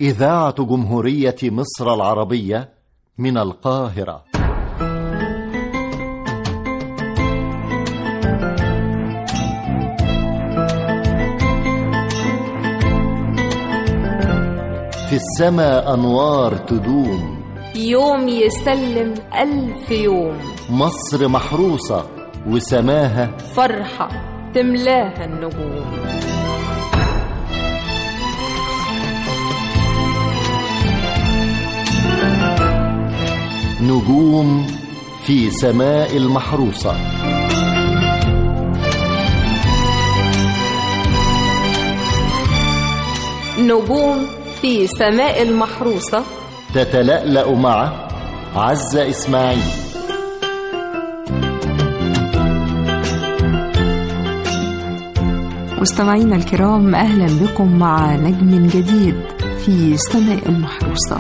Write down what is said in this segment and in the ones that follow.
إذاعة جمهورية مصر العربية من القاهرة في السماء أنوار تدوم يوم يسلم ألف يوم مصر محروسة وسماها فرحة تملاها النجوم نجوم في سماء المحروسة نجوم في سماء المحروسة تتلألأ مع عزة إسماعيل مستمعينا الكرام أهلا بكم مع نجم جديد في سماء المحروسة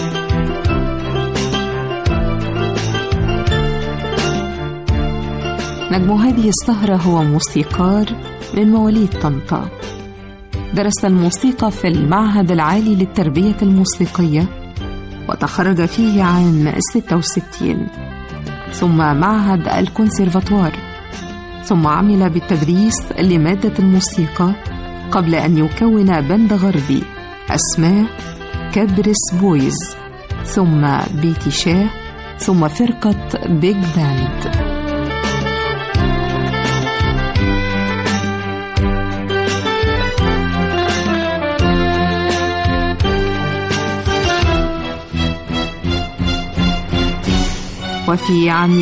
نجم هذه السهرة هو موسيقار من مواليد طنطا درس الموسيقى في المعهد العالي للتربية الموسيقية وتخرج فيه عام 66 ثم معهد الكونسيرفاتوار ثم عمل بالتدريس لمادة الموسيقى قبل أن يكون بند غربي أسماه كابرس بويز ثم بيتي شاه ثم فرقة بيج باند وفي عام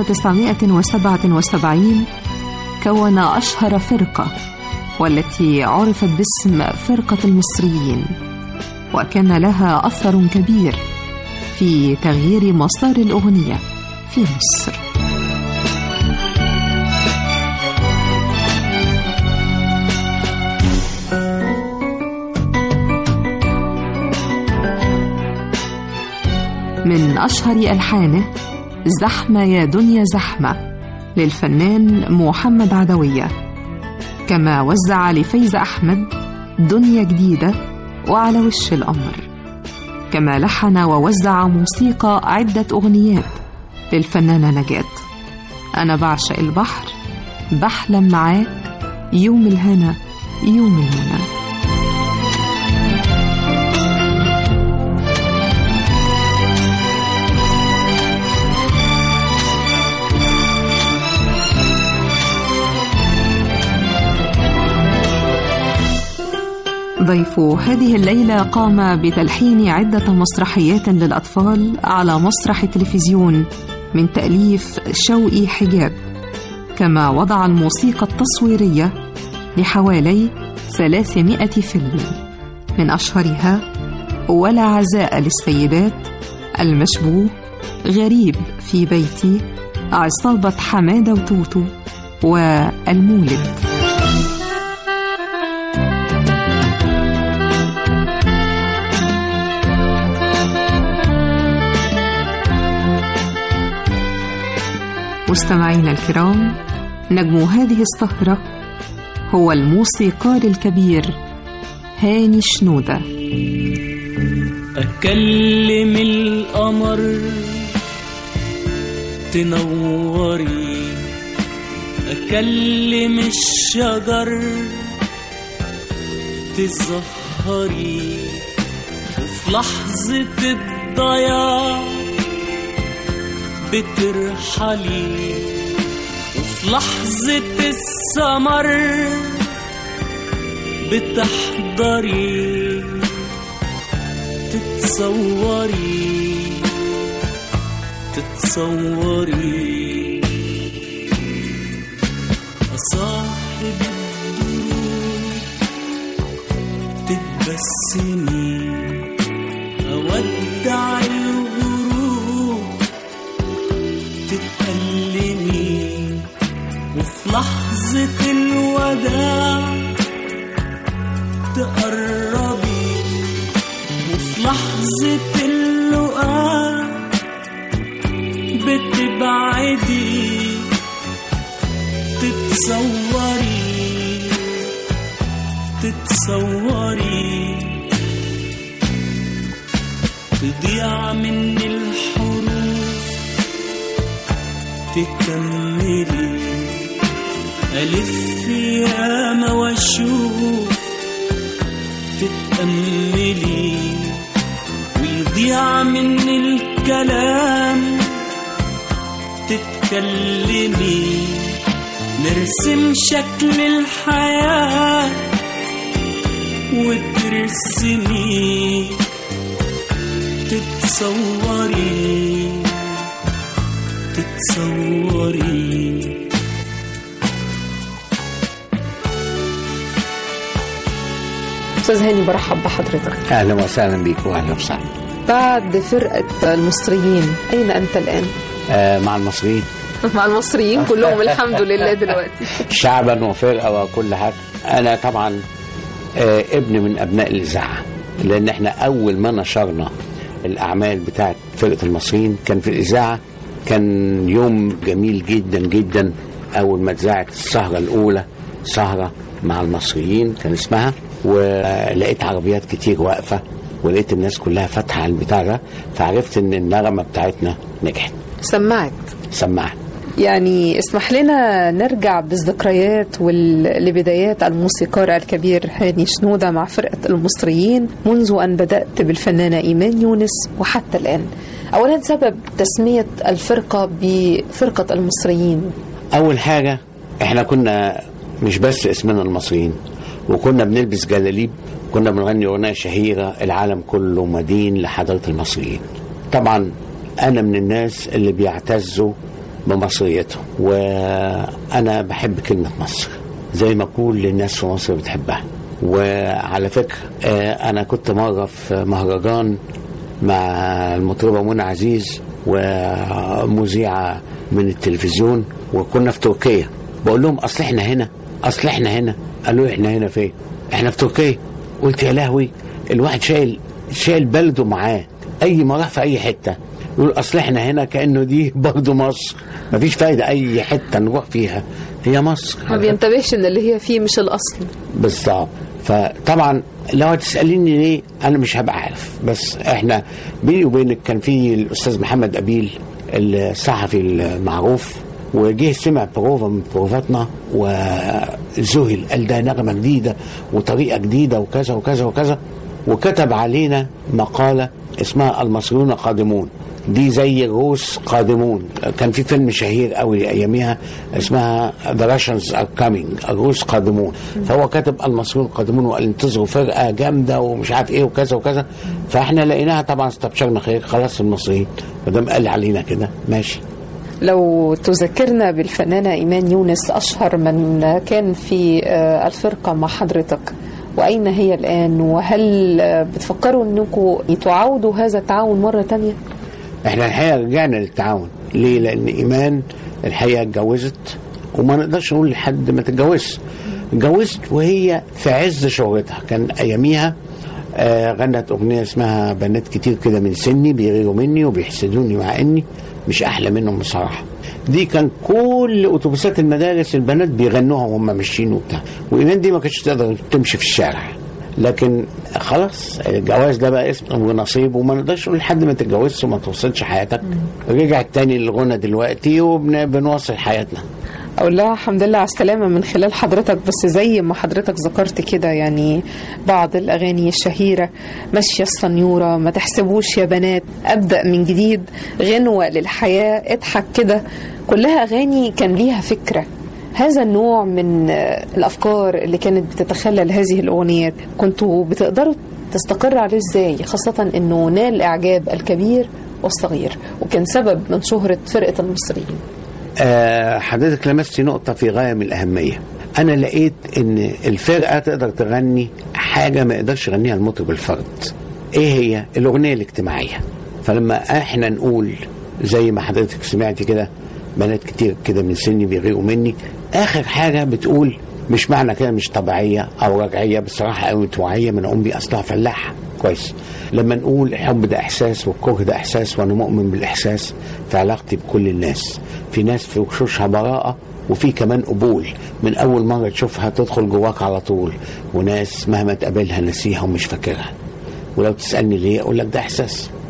1977 كون أشهر فرقة والتي عرفت باسم فرقة المصريين وكان لها أثر كبير في تغيير مسار الأغنية في مصر من أشهر ألحانه زحمة يا دنيا زحمة للفنان محمد عدوية كما وزع لفايزة أحمد دنيا جديدة وعلى وش القمر كما لحن ووزع موسيقى عدة أغنيات للفنانة نجاة أنا بعشق البحر بحلم معاك يوم الهنا يوم المنى ضيف هذه الليلة قام بتلحين عدة مسرحيات للأطفال على مسرح التلفزيون من تأليف شوقي حجاب كما وضع الموسيقى التصويرية لحوالي 300 فيلم من أشهرها ولا عزاء للسيدات المشبوه غريب في بيتي عصابة حمادة وتوتو والمولد مستمعينا الكرام نجم هذه السهرة هو الموسيقار الكبير هاني شنودة أكلم القمر تنوري أكلم الشجر تزهري وفي لحظة الضياع بترحلي وفي لحظة السمر بتحضري تتصوري تتصوري أصاحب الدروب تتبسمي أودع الغروب تتألمي وفي لحظة الوداع تقربي وفي لحظة اللقاء بتبعدي تتصوري تتصوري تضيع من الحروف تكملي ألف ياما وأشوف تتأملي ويضيع من الكلام تتكلمي نرسم شكل الحياة وترسمي تتصوري تتصوري أستاذ هاني برحب بحضرتك اهلا وسهلا بيك واهلا وسهلا بعد فرقة المصريين أين أنت الآن؟ آه مع المصريين مع المصريين كلهم الحمد لله دلوقتي شعبا وفرقه وكل حاجه انا طبعا آه ابن من ابناء الاذاعه لان احنا اول ما نشرنا الاعمال بتاعت فرقه المصريين كان في الاذاعه كان يوم جميل جدا جدا اول ما اتذاعت السهره الاولى سهره مع المصريين كان اسمها ولقيت عربيات كتير واقفه ولقيت الناس كلها فاتحه على البتاع ده فعرفت ان النغمه بتاعتنا نجحت سمعت سمعت يعني اسمح لنا نرجع بالذكريات وال... لبدايات الموسيقار الكبير هاني شنودة مع فرقة المصريين منذ أن بدأت بالفنانة إيمان يونس وحتى الآن أولا سبب تسمية الفرقة بفرقة المصريين اول حاجه احنا كنا مش بس اسمنا المصريين وكنا بنلبس جلاليب كنا بنغني اغنيه شهيره العالم كله مدين لحضره المصريين طبعا انا من الناس اللي بيعتزوا بمصريتهم وانا بحب كلمه مصر زي ما كل الناس في مصر بتحبها وعلى فكره آه، انا كنت مره في مهرجان مع المطربه منى عزيز ومذيعه من التلفزيون وكنا في تركيا بقول لهم اصل احنا هنا اصل احنا هنا قالوا لي احنا هنا فين احنا في تركيا قلت يا لهوي الواحد شايل شايل بلده معاه اي ما راح في اي حته يقول اصل احنا هنا كانه دي برضه مصر مفيش فايده اي حته نروح فيها هي مصر ما بينتبهش إن اللي هي فيه مش الأصل بالظبط فطبعا لو هتساليني ليه انا مش هبقى عارف بس احنا بيني وبينك كان في الاستاذ محمد ابيل الصحفي المعروف وجه سمع بروفا من بروفاتنا وذهل قال ده نغمه جديده وطريقه جديده وكذا وكذا وكذا وكتب علينا مقاله اسمها المصريون قادمون دي زي الروس قادمون كان في فيلم شهير قوي اياميها اسمها ذا راشنز ار كامينج الروس قادمون فهو كاتب المصريون قادمون وقال انتظروا فرقه جامده ومش عارف ايه وكذا وكذا فاحنا لقيناها طبعا استبشرنا خير خلاص المصريين ما دام قال علينا كده ماشي لو تذكرنا بالفنانة إيمان يونس أشهر من كان في آه، الفرقة مع حضرتك وأين هي الآن وهل آه، بتفكروا أنكم تعاودوا هذا التعاون مرة تانية؟ احنا الحقيقه رجعنا للتعاون ليه لان ايمان الحقيقه اتجوزت وما نقدرش نقول لحد ما تتجوزش اتجوزت وهي في عز شهرتها كان اياميها آه غنت اغنيه اسمها بنات كتير كده من سني بيغيروا مني وبيحسدوني مع اني مش احلى منهم بصراحه دي كان كل اتوبيسات المدارس البنات بيغنوها وهم ماشيين وبتاع وايمان دي ما كانتش تقدر تمشي في الشارع لكن خلاص الجواز ده بقى اسم ونصيب وما نقدرش نقول لحد ما تتجوزش وما توصلش حياتك رجعت تاني للغنى دلوقتي وبنواصل حياتنا أقول لها الحمد لله على السلامة من خلال حضرتك بس زي ما حضرتك ذكرت كده يعني بعض الأغاني الشهيرة ماشية السنيورة ما تحسبوش يا بنات أبدأ من جديد غنوة للحياة اضحك كده كلها أغاني كان ليها فكرة هذا النوع من آه، الأفكار اللي كانت بتتخلل هذه الأغنيات كنتوا بتقدروا تستقر عليه ازاي خاصة انه نال اعجاب الكبير والصغير وكان سبب من شهرة فرقة المصريين آه حضرتك لمستي نقطة في غاية من الأهمية أنا لقيت إن الفرقة تقدر تغني حاجة ما يقدرش يغنيها المطرب الفرد إيه هي؟ الأغنية الاجتماعية فلما إحنا نقول زي ما حضرتك سمعتي كده بنات كتير كده من سني بيغيروا مني آخر حاجة بتقول مش معنى كده مش طبيعية أو رجعية بصراحة أو توعية من أمي أصلها فلاحة كويس لما نقول الحب ده إحساس والكره ده إحساس وأنا مؤمن بالإحساس في علاقتي بكل الناس في ناس في وشوشها براءة وفي كمان قبول من أول مرة تشوفها تدخل جواك على طول وناس مهما تقابلها نسيها ومش فاكرها ولو تسألني ليه أقول لك ده إحساس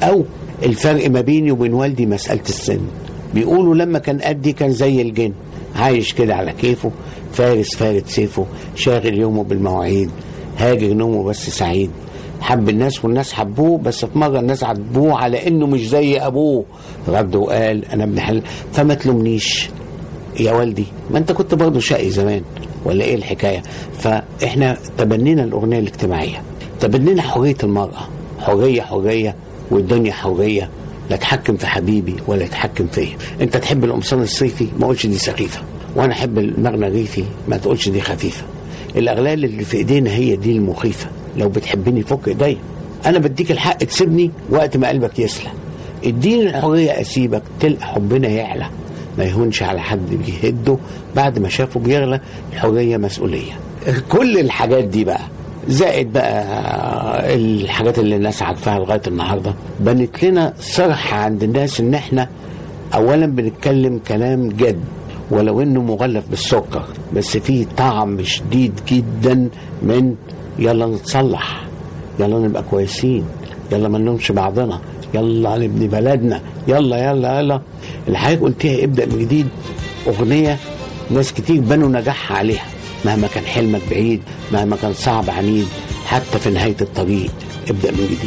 او الفرق ما بيني وبين والدي مساله السن بيقولوا لما كان قدي كان زي الجن عايش كده على كيفه فارس فارد سيفه شاغل يومه بالمواعيد هاجر نومه بس سعيد حب الناس والناس حبوه بس في مره الناس عاتبوه على انه مش زي ابوه رد وقال انا ابن حلال فما تلومنيش يا والدي ما انت كنت برضه شقي زمان ولا ايه الحكايه فاحنا تبنينا الاغنيه الاجتماعيه تبنينا حريه المراه حريه حريه والدنيا حريه لا اتحكم في حبيبي ولا اتحكم فيا انت تحب القمصان الصيفي ما اقولش دي سخيفه وانا احب المغنى الريفي ما تقولش دي خفيفه الاغلال اللي في ايدينا هي دي المخيفه لو بتحبني فك ايديا انا بديك الحق تسيبني وقت ما قلبك يسلى اديني الحريه اسيبك تلقى حبنا يعلى ما يهونش على حد بيهده بعد ما شافه بيغلى الحريه مسؤوليه كل الحاجات دي بقى زائد بقى الحاجات اللي الناس عارفاها لغايه النهارده بنت لنا صرح عند الناس ان احنا اولا بنتكلم كلام جد ولو انه مغلف بالسكر بس فيه طعم شديد جدا من يلا نتصلح يلا نبقى كويسين يلا ما نلومش بعضنا يلا نبني بلدنا يلا يلا يلا اللي حضرتك قلتيها ابدا من جديد اغنيه ناس كتير بنوا نجاحها عليها مهما كان حلمك بعيد مهما كان صعب عنيد حتى في نهايه الطريق ابدا من جديد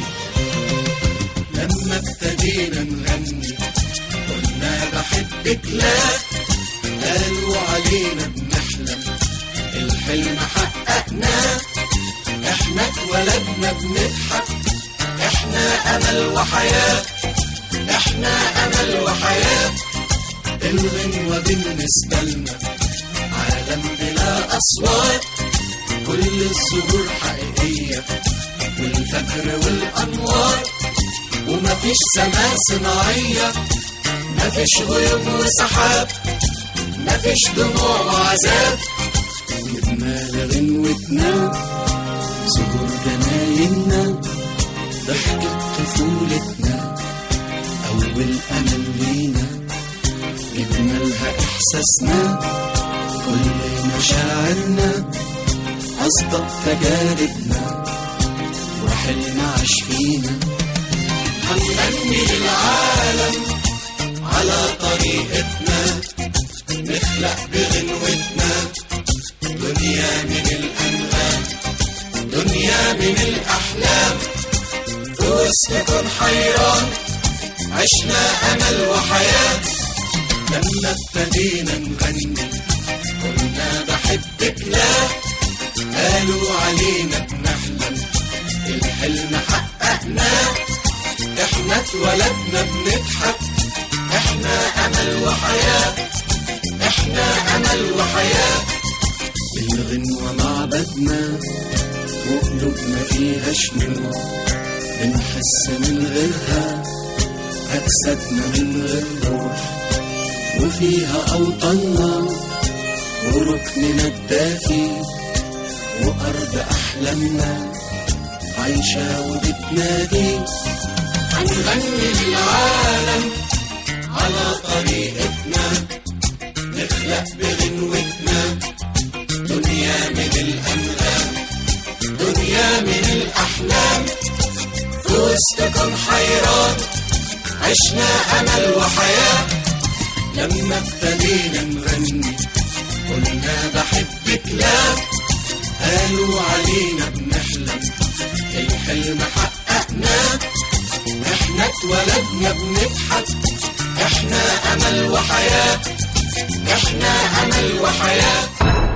لما ابتدينا نغني قلنا بحبك لا قالوا علينا بنحلم الحلم حققناه احنا اتولدنا بنضحك احنا امل وحياه احنا امل وحياه الغنوه بالنسبه لنا عالم بلا اصوات كل الزهور حقيقيه والفجر والانوار ومفيش سماء صناعيه مفيش غيوم وسحاب مفيش دموع وعذاب وجمال غنوتنا زهور جنايننا ضحكة طفولتنا أول أمل لينا جبنالها إحساسنا كل مشاعرنا أصدق تجاربنا وحلم عاش فينا هنغني للعالم على طريقتنا نخلق بغنوتنا دنيا من الأنغام دنيا من الأحلام في وسط كون حيران عشنا أمل وحياة لما ابتدينا نغني قلنا بحبك لا قالوا علينا بنحلم الحلم حققناه احنا اتولدنا بنضحك احنا امل وحياه احنا امل وحياه الغنوة معبدنا وقلوبنا فيها شموع بنحس من غيرها أجسادنا من غير روح وفيها أوطاننا وركننا الدافي وأرض أحلامنا عايشة وبتنادي هنغني للعالم على طريقتنا نخلق بغنوتنا دنيا من الأنغام دنيا من الأحلام في وسطكم حيران عشنا أمل وحياة لما ابتدينا نغني قلنا بحبك لا قالوا علينا بنحلم الحلم حققناه احنا اتولدنا بنضحك احنا امل وحياه احنا امل وحياه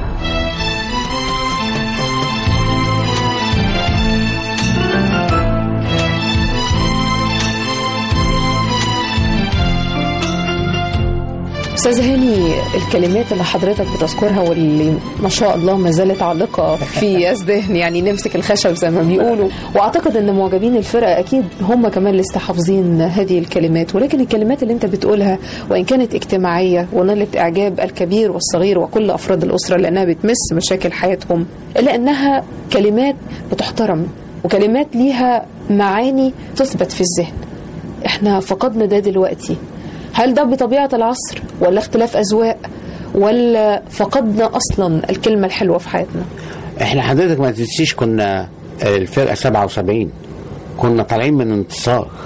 استاذ هاني الكلمات اللي حضرتك بتذكرها واللي ما شاء الله ما زالت عالقه في الذهن يعني نمسك الخشب زي ما بيقولوا واعتقد ان معجبين الفرقه اكيد هم كمان لسه حافظين هذه الكلمات ولكن الكلمات اللي انت بتقولها وان كانت اجتماعيه ونالت اعجاب الكبير والصغير وكل افراد الاسره لانها بتمس مشاكل حياتهم الا انها كلمات بتحترم وكلمات ليها معاني تثبت في الذهن احنا فقدنا ده دلوقتي هل ده بطبيعة العصر ولا اختلاف أذواق ولا فقدنا أصلا الكلمة الحلوة في حياتنا احنا حضرتك ما تنسيش كنا الفرقه 77 كنا طالعين من انتصار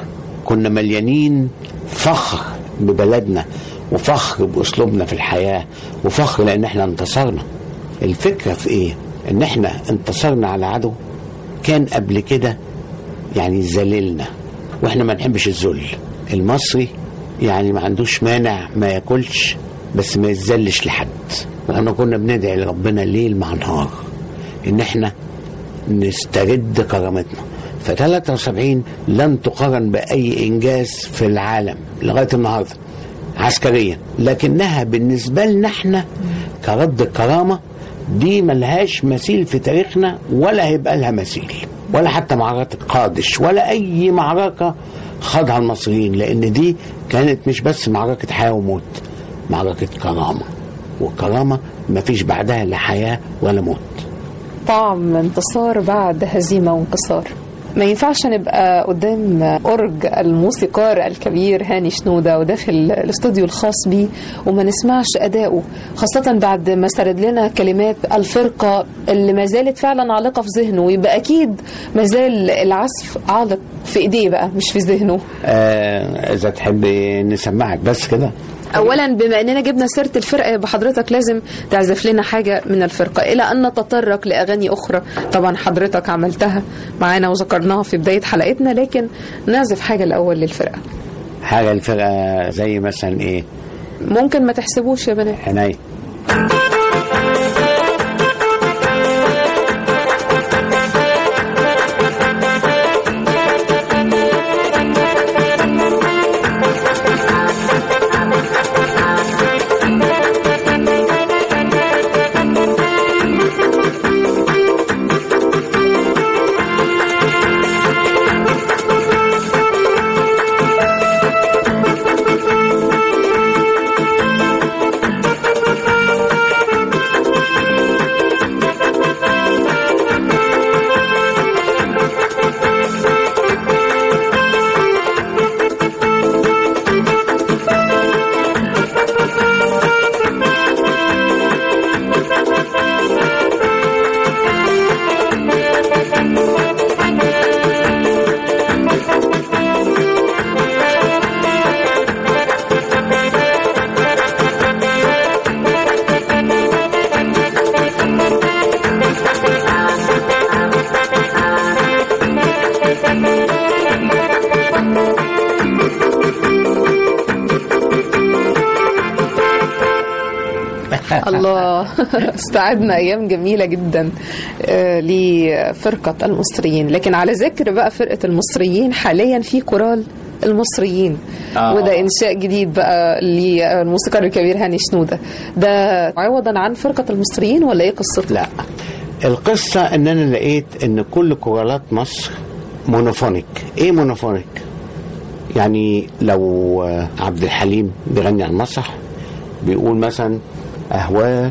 كنا مليانين فخر ببلدنا وفخر باسلوبنا في الحياه وفخر لان احنا انتصرنا الفكره في ايه ان احنا انتصرنا على عدو كان قبل كده يعني ذللنا واحنا ما نحبش الذل المصري يعني ما عندوش مانع ما ياكلش بس ما يتذلش لحد واحنا كنا بندعي لربنا ليل مع نهار ان احنا نسترد كرامتنا ف 73 لن تقارن باي انجاز في العالم لغايه النهارده عسكريا لكنها بالنسبه لنا احنا كرد الكرامه دي ملهاش مثيل في تاريخنا ولا هيبقى لها مثيل ولا حتى معركه قادش ولا اي معركه خاضها المصريين لان دي كانت مش بس معركه حياه وموت معركه كرامه والكرامه مفيش بعدها لا حياه ولا موت طعم انتصار بعد هزيمة وانكسار ما ينفعش نبقى قدام أورج الموسيقار الكبير هاني شنودة وداخل الاستوديو الخاص بيه وما نسمعش أداؤه خاصة بعد ما سرد لنا كلمات الفرقة اللي ما زالت فعلا عالقة في ذهنه ويبقى أكيد ما زال العزف عالق في إيديه بقى مش في ذهنه آه اذا تحب نسمعك بس كده اولا بما اننا جبنا سيره الفرقه يبقى حضرتك لازم تعزف لنا حاجه من الفرقه الى ان نتطرق لاغاني اخرى طبعا حضرتك عملتها معانا وذكرناها في بدايه حلقتنا لكن نعزف حاجه الاول للفرقه حاجه الفرقه زي مثلا ايه ممكن ما تحسبوش يا بنات حناي الله استعدنا ايام جميله جدا آه، لفرقه المصريين لكن على ذكر بقى فرقه المصريين حاليا في كورال المصريين آه. وده انشاء جديد بقى للموسيقار الكبير هاني شنوده ده عوضا عن فرقه المصريين ولا ايه قصته لا القصة ان انا لقيت ان كل كورالات مصر مونوفونيك ايه مونوفونيك يعني لو آه، عبد الحليم بيغني على المسرح بيقول مثلا اهواك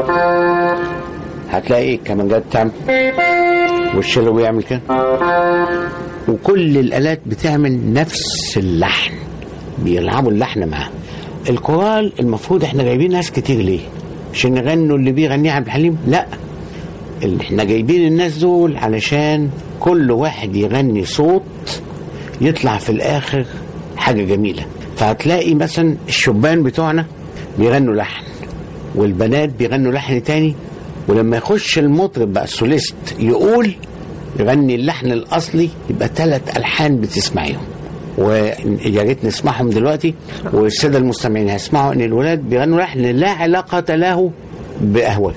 هتلاقي الكمانجات تعمل والشلو بيعمل كده وكل الالات بتعمل نفس اللحن بيلعبوا اللحن معاه الكورال المفروض احنا جايبين ناس كتير ليه عشان نغنوا اللي بيغنيه عبد الحليم لا اللي احنا جايبين الناس دول علشان كل واحد يغني صوت يطلع في الاخر حاجه جميله فهتلاقي مثلا الشبان بتوعنا بيغنوا لحن والبنات بيغنوا لحن تاني ولما يخش المطرب بقى السوليست يقول يغني اللحن الاصلي يبقى ثلاث الحان بتسمعيهم ويا ريت نسمعهم دلوقتي والساده المستمعين هيسمعوا ان الولاد بيغنوا لحن لا علاقه له باهواك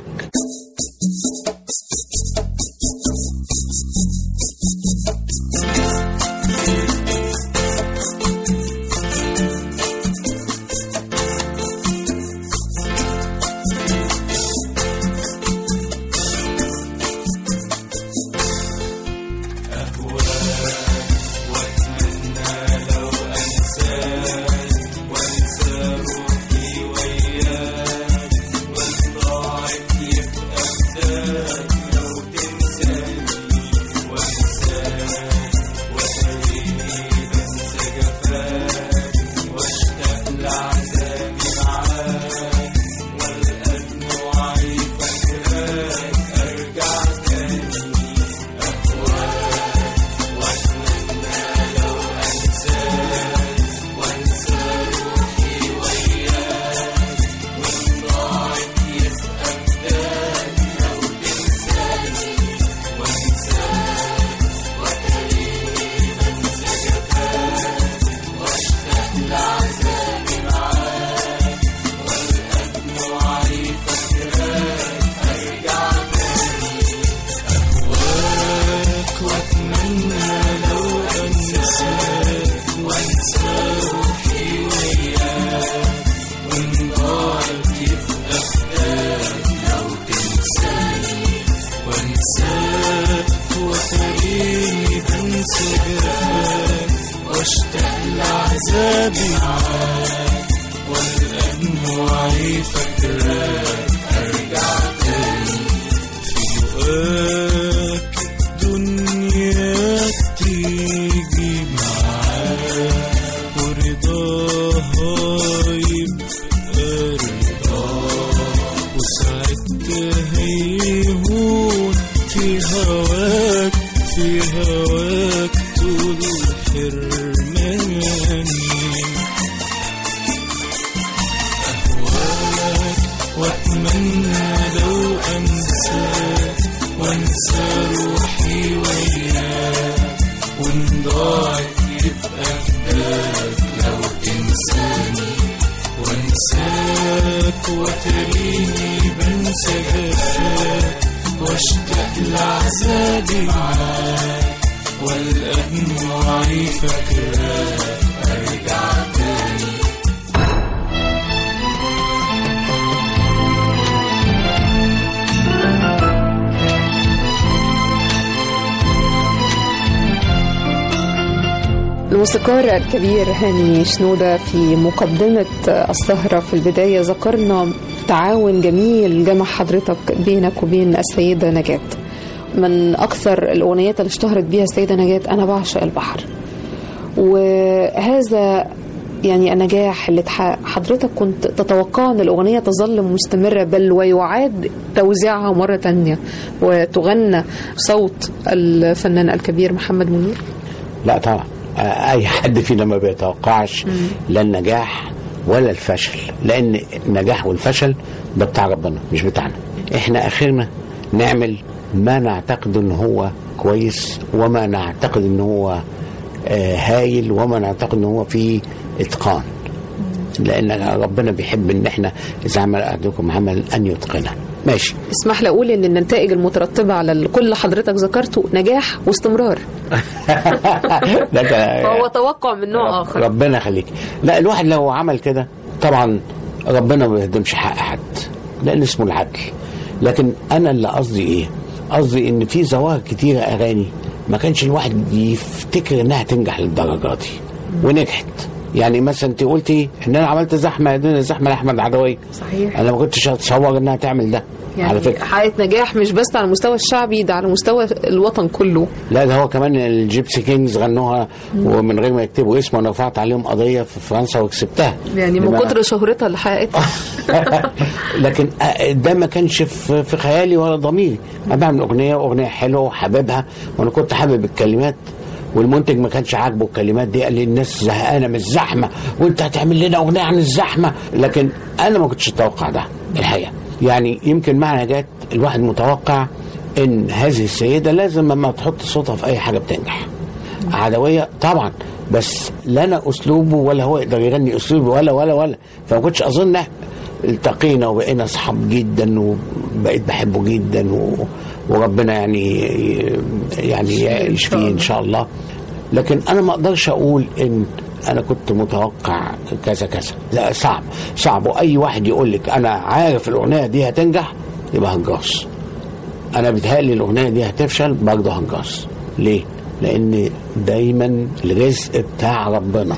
ضاعت عذابي معاك والأدمعي فاكراك أرجع تاني في لقاك الدنيا تيجي معاك ورضاها يبقى رضاك وساعتها يهون في هواك في هواك طول حرماني أهواك وأتمنى لو أنساك وأنسى روحي وياك وإن ضاعت يبقى فداك لو تنساني وانساك وتريني بنسى جفاك واشتاق لعذابي معاك والأدمعي فاكراك أرجع تاني الموسيقار الكبير هاني شنودة في مقدمة السهرة في البداية ذكرنا تعاون جميل جمع حضرتك بينك وبين السيدة نجاة من أكثر الأغنيات اللي اشتهرت بيها السيدة نجاة أنا بعشق البحر وهذا يعني النجاح اللي تحقق حضرتك كنت تتوقع أن الأغنية تظل مستمرة بل ويعاد توزيعها مرة تانية وتغنى صوت الفنان الكبير محمد منير لا طبعا آه، اي حد فينا ما بيتوقعش لا النجاح ولا الفشل لان النجاح والفشل ده بتاع ربنا مش بتاعنا احنا اخرنا نعمل ما نعتقد ان هو كويس وما نعتقد ان هو آه، هايل وما نعتقد ان هو فيه اتقان لان ربنا بيحب ان احنا اذا عمل احدكم عمل ان يتقنه ماشي اسمح لي اقول ان النتائج المترتبه على كل اللي حضرتك ذكرته نجاح واستمرار ده كان- فهو توقع من نوع اخر ربنا يخليك لا الواحد لو عمل كده طبعا ربنا ما بيهدمش حق حد لان اسمه العدل لكن انا اللي قصدي ايه قصدي ان في ظواهر كتيره اغاني ما كانش الواحد يفتكر انها تنجح للدرجه دي ونجحت يعني مثلا انت قلتي ان انا عملت زحمه دون زحمه لاحمد عدويه صحيح. انا ما كنتش اتصور انها تعمل ده يعني على فكره حققت نجاح مش بس على المستوى الشعبي ده على مستوى الوطن كله لا ده هو كمان الجيبسي كينجز غنوها ومن غير ما يكتبوا اسمه انا رفعت عليهم قضيه في فرنسا وكسبتها يعني من لما- كتر شهرتها اللي حققتها لكن آه، ده ما كانش في في خيالي ولا ضميري انا بعمل اغنيه واغنيه حلوه وحاببها وانا كنت حابب الكلمات والمنتج ما كانش عاجبه الكلمات دي قال لي الناس زهقانه من الزحمه وانت هتعمل لنا اغنيه عن الزحمه لكن انا ما كنتش اتوقع ده الحقيقه يعني يمكن معنى جات الواحد متوقع ان هذه السيده لازم لما تحط صوتها في اي حاجه بتنجح عدويه طبعا بس لا انا اسلوبه ولا هو يقدر يغني اسلوبي ولا ولا ولا فما كنتش اظن التقينا وبقينا اصحاب جدا وبقيت بحبه جدا و... وربنا يعني يعني يعيش فيه ان شاء الله لكن انا ما اقدرش اقول ان انا كنت متوقع كذا كذا لا صعب صعب واي واحد يقول لك انا عارف الاغنيه دي هتنجح يبقى هنجاص انا بيتهيألي الاغنيه دي هتفشل برضه هنجاص ليه؟ لان دايما الرزق بتاع ربنا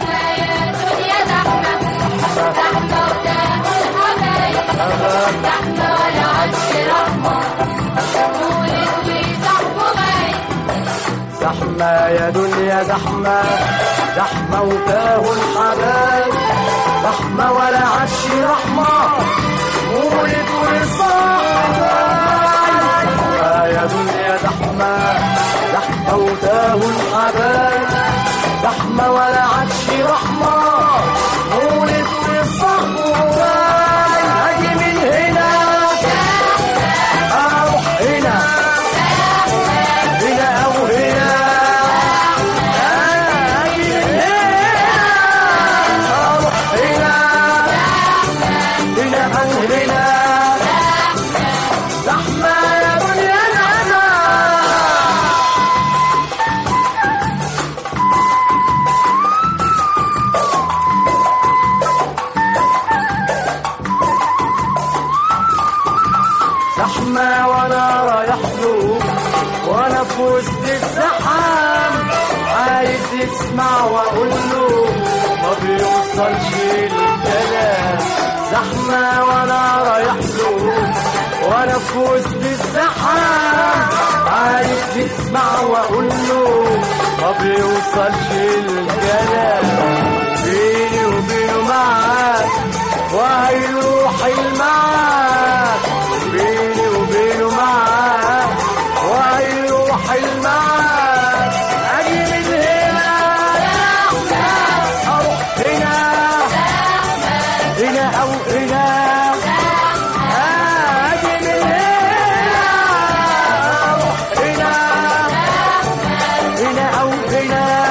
زحمة يا دنيا زحمة زحمة وتاه الحبايب زحمة ولا عش رحمة مولد وصاحبة يا دنيا زحمة زحمة وتاه الحبايب زحمة ولا عش رحمة مولد وصاحبة أجي من هنا أروح هنا هنا أو هنا أجي من هنا أروح هنا هنا أو هنا زحمة يا دنيا زحمة زحمة وانا رايح له وانا في وسط الزحام عايز يسمع واقول له ما بيوصلش الكلام زحمة وانا رايح له وانا في وسط الزحام عايز تسمع واقول له ما بيوصلش الكلام بيني وبينه معاك وهيروح المعاك بيني وبينه معاك وهيروح المعاك اجي من هنا اروح هنا هنا او هنا اجي من هنا اروح هنا هنا او هنا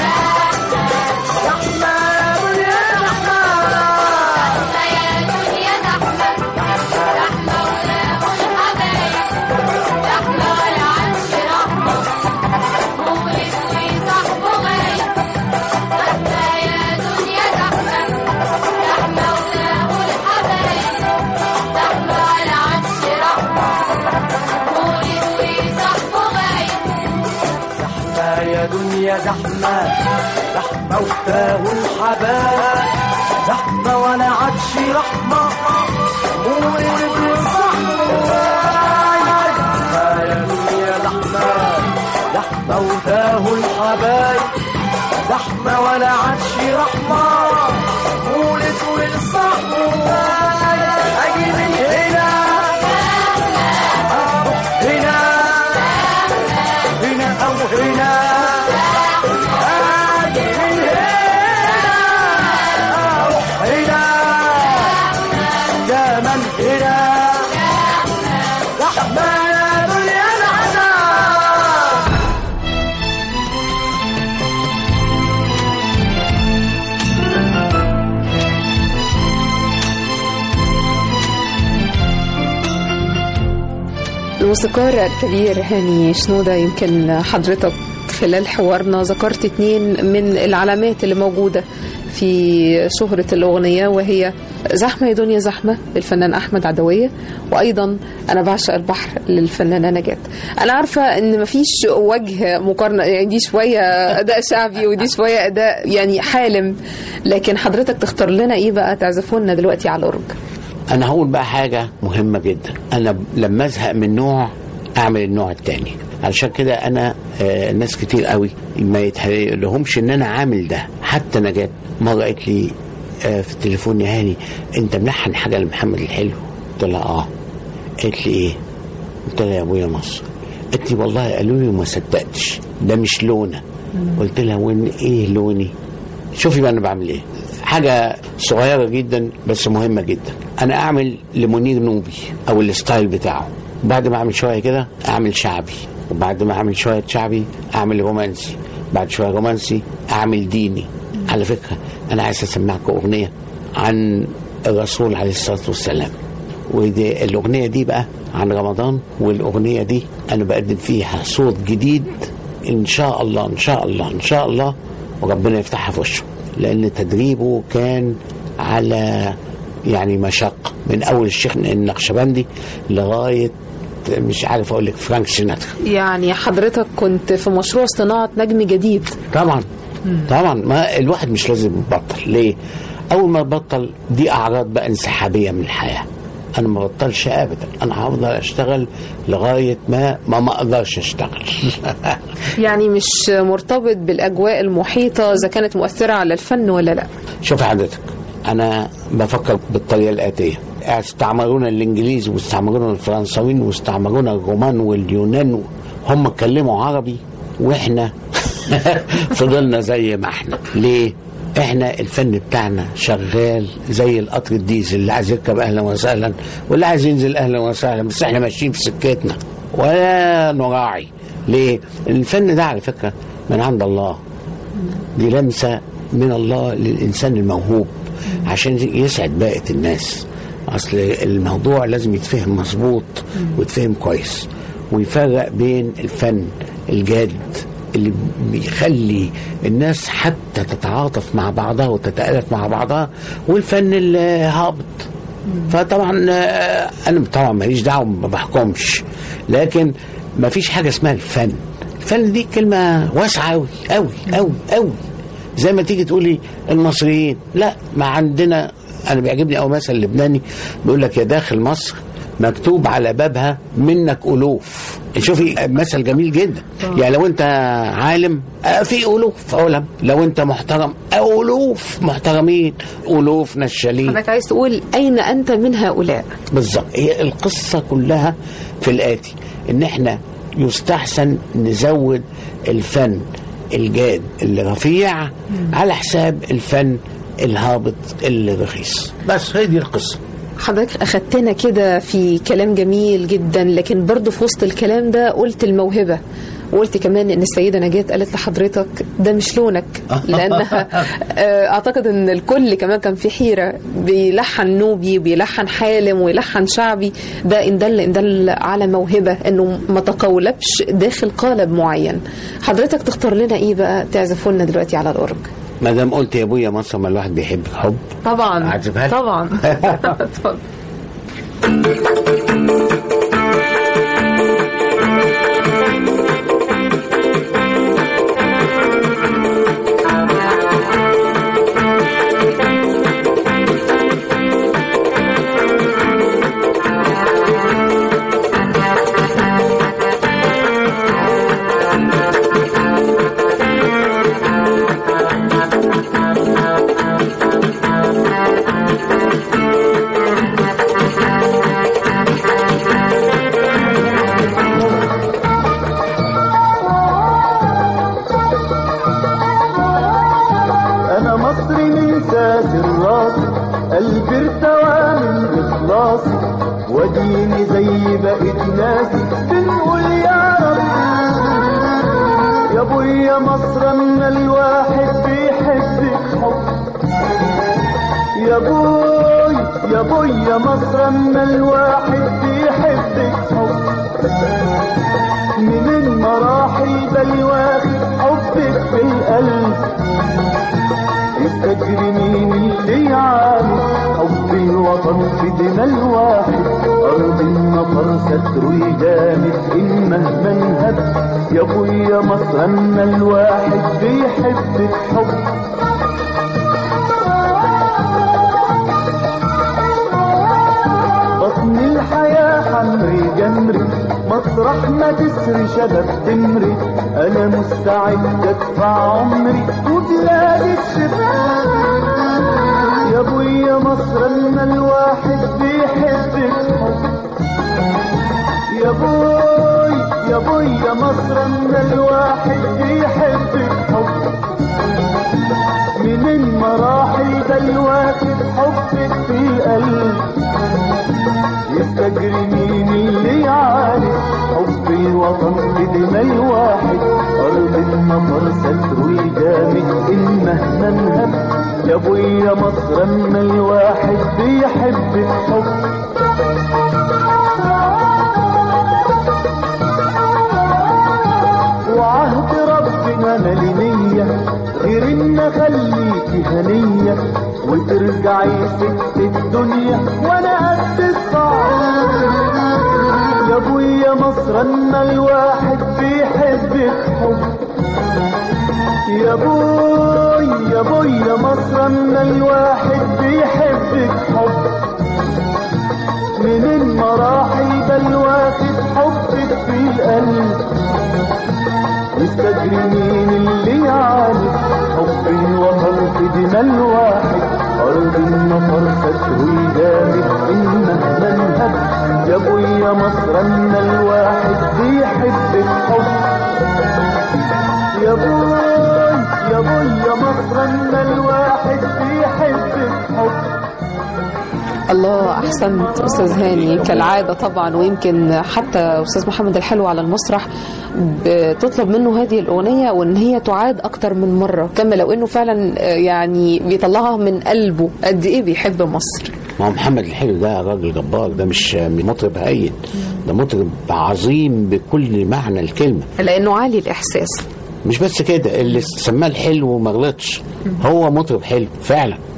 زحمه يا زحمه زحمة يا دنيا زحمة زحمة وتاه الحباب زحمة ولا عادش رحمة وولد وصحمة زحمة يا دنيا زحمة زحمة وتاه الحبايب زحمة ولا عادش رحمة ولد والصحمة أجي من هنا أروح هنا هنا أو هنا أجي من هنا أروح هنا كمان هنا زحمة يا دنيا زحمة الموسيقار الكبير هاني شنودة يمكن حضرتك خلال حوارنا ذكرت اتنين من العلامات اللي موجودة في شهرة الأغنية وهي زحمة يا دنيا زحمة للفنان أحمد عدوية وأيضا أنا بعشق البحر للفنانة نجاة أنا عارفة إن مفيش وجه مقارنة يعني دي شوية أداء شعبي ودي شوية أداء يعني حالم لكن حضرتك تختار لنا إيه بقى تعزفوا لنا دلوقتي على الأورج انا هقول بقى حاجه مهمه جدا انا ب- لما ازهق من نوع اعمل النوع التاني علشان كده انا آه ناس كتير قوي ما يتهيأ لهمش ان انا عامل ده حتى نجاة مره قالت لي آه في التليفون يا هاني انت ملحن حاجه لمحمد الحلو قلت لها اه قالت لي ايه قلت لها يا ابويا مصر قالت لي والله قالوا لي وما صدقتش ده مش لونه قلت لها وين ايه لوني شوفي بقى انا بعمل ايه حاجه صغيره جدا بس مهمه جدا انا اعمل لمنير نوبي او الستايل بتاعه بعد ما اعمل شويه كده اعمل شعبي وبعد ما اعمل شويه شعبي اعمل رومانسي بعد شويه رومانسي اعمل ديني على فكره انا عايز اسمعكم اغنيه عن الرسول عليه الصلاه والسلام ودي الاغنيه دي بقى عن رمضان والاغنيه دي انا بقدم فيها صوت جديد ان شاء الله ان شاء الله ان شاء الله وربنا يفتحها في وشه لان تدريبه كان على يعني مشقه من اول الشيخ النقشبندي لغايه مش عارف اقول لك فرانك سيناترا يعني حضرتك كنت في مشروع صناعة نجم جديد طبعا طبعا ما الواحد مش لازم يبطل ليه اول ما يبطل دي اعراض بقى انسحابيه من الحياه انا ما بطلش ابدا انا هفضل اشتغل لغايه ما ما ما اقدرش اشتغل يعني مش مرتبط بالأجواء المحيطة إذا كانت مؤثرة على الفن ولا لا شوف حضرتك انا بفكر بالطريقه الاتيه استعمرونا الانجليز واستعمرونا الفرنساويين واستعمرونا الرومان واليونان هم اتكلموا عربي واحنا فضلنا زي ما احنا ليه احنا الفن بتاعنا شغال زي القطر الديزل اللي عايز يركب اهلا وسهلا واللي عايز ينزل اهلا وسهلا بس احنا ماشيين في سكتنا ولا نراعي ليه الفن ده على فكره من عند الله دي لمسة من الله للإنسان الموهوب عشان يسعد باقة الناس أصل الموضوع لازم يتفهم مظبوط ويتفهم كويس ويفرق بين الفن الجاد اللي بيخلي الناس حتى تتعاطف مع بعضها وتتألف مع بعضها والفن الهابط فطبعا آه، انا طبعا ماليش دعوه ما بحكمش لكن ما فيش حاجه اسمها الفن الفن دي كلمه واسعه قوي قوي قوي قوي زي ما تيجي تقولي المصريين لا ما عندنا انا بيعجبني قوي مثل لبناني بيقول لك يا داخل مصر مكتوب على بابها منك الوف شوفي مثل جميل جدا يعني لو انت عالم آه، في الوف علم لو انت محترم الوف محترمين الوف نشالين حضرتك عايز تقول اين انت من هؤلاء بالظبط هي القصة كلها في الآتي إن إحنا يستحسن نزود الفن الجاد الرفيع على حساب الفن الهابط الرخيص بس هي دي القصة حضرتك اخدتنا كده في كلام جميل جدا لكن برضه في وسط الكلام ده قلت الموهبه وقلت كمان ان السيده نجاة قالت لحضرتك ده مش لونك لانها آه، اعتقد ان الكل كمان كان في حيره بيلحن نوبي بيلحن حالم ويلحن شعبي ده ان دل ان دل على موهبه انه ما تقولبش داخل قالب معين حضرتك تختار لنا ايه بقى تعزفوا لنا دلوقتي على الاورج ما دام قلت يا ابويا مصر ما الواحد بيحب حب طبعا أعزفها لك؟ طبعا اتفضل انا مصري من تاج الراس قلبي ارتوى من اخلاصي وديني زي بقيت ناسي بنقول يا رب يا ابويا مصر اما الواحد بيحبك حب يا بوي يا بوي يا مصر اما الواحد بيحبك حب من المراحل بل واخد حبك في القلب يستجري مين اللي يعاني حب الوطن في دماء الواحد أرض النفر ستر الجامد إن مهما انهب يا أبويا مصر أما الواحد بيحبك حب بطن الحياة حمري جمري مطرح ما تسري شباب تمري أنا مستعد أدفع عمري وبلادي الشباب يا أبويا مصر أما الواحد بيحبك حب يا بوي يا بوي يا مصر أما الواحد بيحبك حب من المراحل ده الواحد حبك في القلب يستجري مين اللي يعاني حب الوطن في دماء الواحد أرض النفر ستر الجامد إن مهما انهب يا أبويا مصر أما الواحد بيحبك حب وعهد ربنا مالينية غير ان اخليكي هنية وترجعي ست الدنيا وانا قد الصعب يا ابويا مصر اما الواحد بيحبك حب يا بوي يا بوي يا مصر اما الواحد بيحبك حب من المراحل ده الواحد حبك في القلب يستجري مين اللي يعاني حب الوطن في دماء الواحد أرض النفر ستر الجامد إن مهما انهب يا أبويا مصر أما الواحد بيحبك حب يا بوي يا بوي يا مصر أما الواحد بيحبك حب الله احسنت استاذ هاني كالعاده طبعا ويمكن حتى استاذ محمد الحلو على المسرح بتطلب منه هذه الاغنيه وان هي تعاد اكتر من مره كما لو انه فعلا آه، يعني بيطلعها من قلبه قد ايه بيحب مصر ما هو محمد الحلو ده راجل جبار ده مش مطرب هين ده مطرب عظيم بكل معنى الكلمة لانه عالي الاحساس مش بس كده اللي سماه الحلو وما غلطش هو مطرب حلو فعلا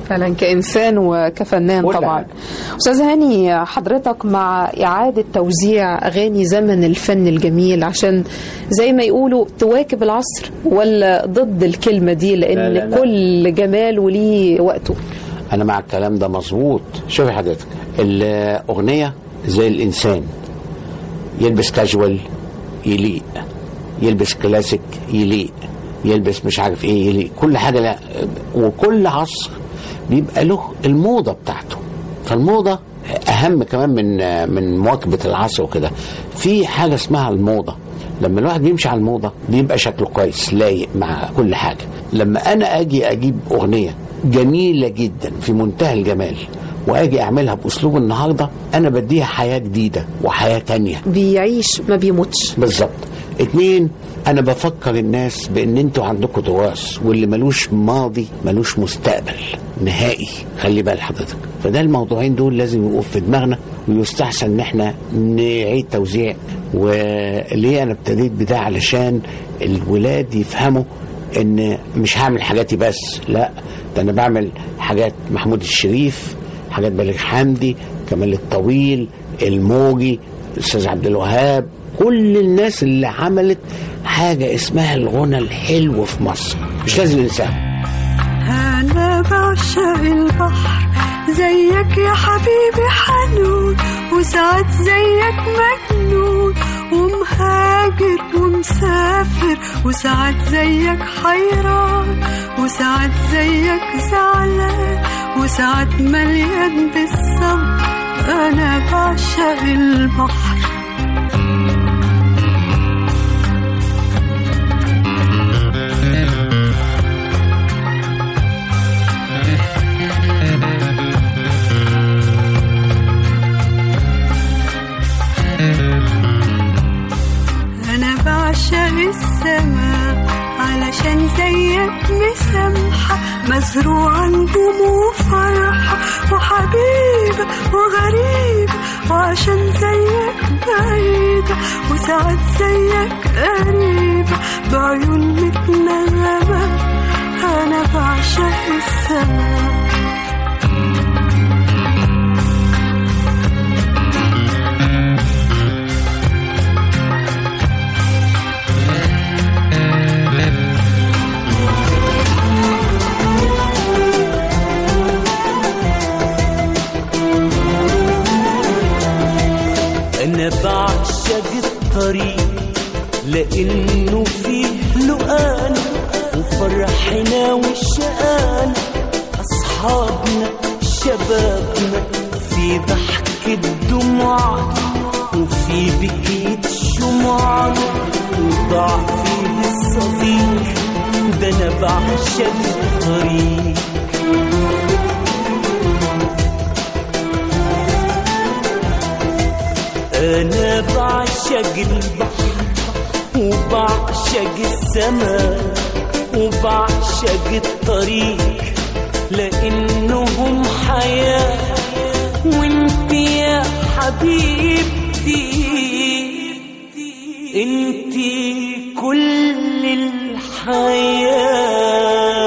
فعلا كإنسان وكفنان كل طبعا حاجة. أستاذ هاني حضرتك مع إعادة توزيع أغاني زمن الفن الجميل عشان زي ما يقولوا تواكب العصر ولا ضد الكلمة دي لأن لا، لا، لا. كل جمال وليه وقته انا مع الكلام ده مظبوط شوفي حضرتك الاغنيه زي الانسان يلبس كاجوال يليق يلبس كلاسيك يليق يلبس مش عارف ايه يليق كل حاجه لا وكل عصر بيبقى له الموضه بتاعته فالموضه اهم كمان من من مواكبه العصر وكده في حاجه اسمها الموضه لما الواحد بيمشي على الموضه بيبقى شكله كويس لايق مع كل حاجه لما انا اجي اجيب اغنيه جميله جدا في منتهى الجمال واجي اعملها باسلوب النهارده انا بديها حياه جديده وحياه تانية بيعيش ما بيموتش بالظبط اتنين انا بفكر الناس بان انتوا عندكم تراث واللي ملوش ماضي ملوش مستقبل نهائي خلي بال حضرتك فده الموضوعين دول لازم يبقوا في دماغنا ويستحسن ان احنا نعيد توزيع وليه انا ابتديت بده علشان الولاد يفهموا ان مش هعمل حاجاتي بس لا ده انا بعمل حاجات محمود الشريف حاجات بليغ حمدي كمال الطويل الموجي الاستاذ عبد الوهاب كل الناس اللي عملت حاجه اسمها الغنى الحلو في مصر مش لازم ننساها أنا بعشق البحر زيك يا حبيبي حنون وساعات زيك مجنون ومهاجر ومسافر وساعات زيك حيران وساعات زيك زعلان وساعات مليان بالصبر أنا بعشق البحر أنا بعشق السماء علشان زيك مسامحة مزروعة نجوم وفرحة وحبيبة وغريبة وعشان زيك بعيدة وساعات زيك قريبة بعيون متنغمة أنا بعشق السماء أنا بعشق الطريق لأنه فيه لقان وفرحنا والشقان أصحابنا شبابنا في ضحك الدموع وفي بكية الشموع وضاع فيه الصديق ده أنا بعشق الطريق أنا بعشق البحر وبعشق السماء وبعشق الطريق لأنهم حياة وانت يا حبيبتي انت كل الحياه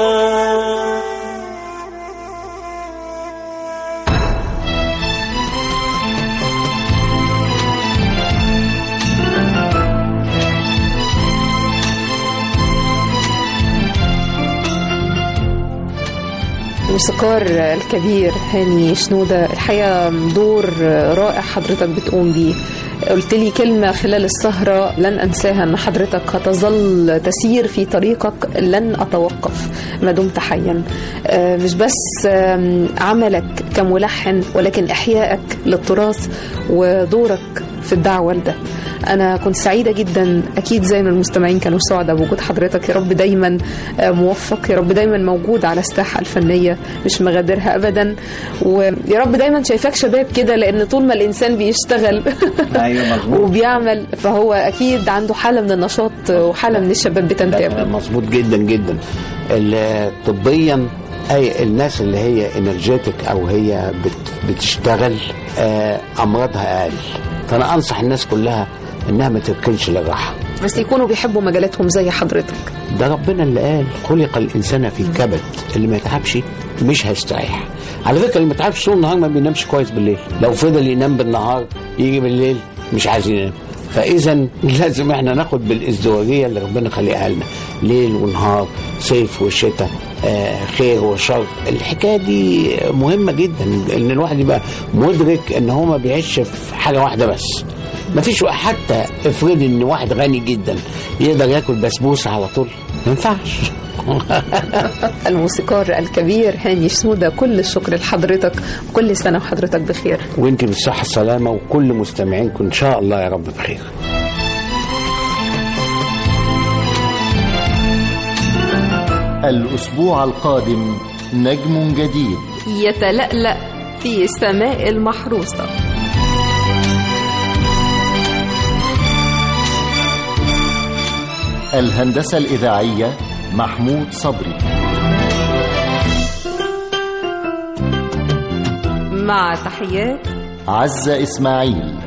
الموسيقار الكبير هاني شنودة الحقيقة دور رائع حضرتك بتقوم بيه قلت لي كلمة خلال السهرة لن أنساها أن حضرتك هتظل تسير في طريقك لن أتوقف ما دمت حيا آه، مش بس آم، عملك كملحن ولكن إحيائك للتراث ودورك في الدعوة لده أنا كنت سعيدة جدا أكيد زي ما المستمعين كانوا سعداء بوجود حضرتك يا رب دايما آه، موفق يا رب دايما موجود على الساحة الفنية مش مغادرها أبدا ويا رب دايما شايفاك شباب كده لأن طول ما الإنسان بيشتغل ايوه مظبوط وبيعمل فهو اكيد عنده حاله من النشاط وحاله من الشباب بتنتابه لا، مظبوط جدا جدا ال- طبيا اي الناس اللي هي انرجيتك او هي بت بتشتغل آه، امراضها اقل فانا انصح الناس كلها انها ما تركنش للراحه بس يكونوا بيحبوا مجالاتهم زي حضرتك ده ربنا اللي قال خلق الانسان في كبد اللي ما يتعبش مش هيستريح على فكره اللي ما يتعبش طول النهار ما بينامش كويس بالليل لو فضل ينام بالنهار يجي بالليل مش عايز ينام فاذا لازم احنا ناخد بالازدواجيه اللي ربنا خلقها لنا ليل ونهار صيف وشتاء آه خير وشر الحكايه دي مهمه جدا ان الواحد يبقى مدرك ان هو ما بيعيش في حاجه واحده بس ما فيش حتى افرض ان واحد غني جدا يقدر ياكل بسبوسه على طول ما ينفعش الموسيقار الكبير هاني شنودة كل الشكر لحضرتك وكل سنة وحضرتك بخير وانت بالصحه السلامه وكل مستمعينكم ان شاء الله يا رب بخير الأسبوع القادم نجم جديد يتلألأ في السماء المحروسة الهندسة الإذاعية محمود صبري مع تحيات عزة إسماعيل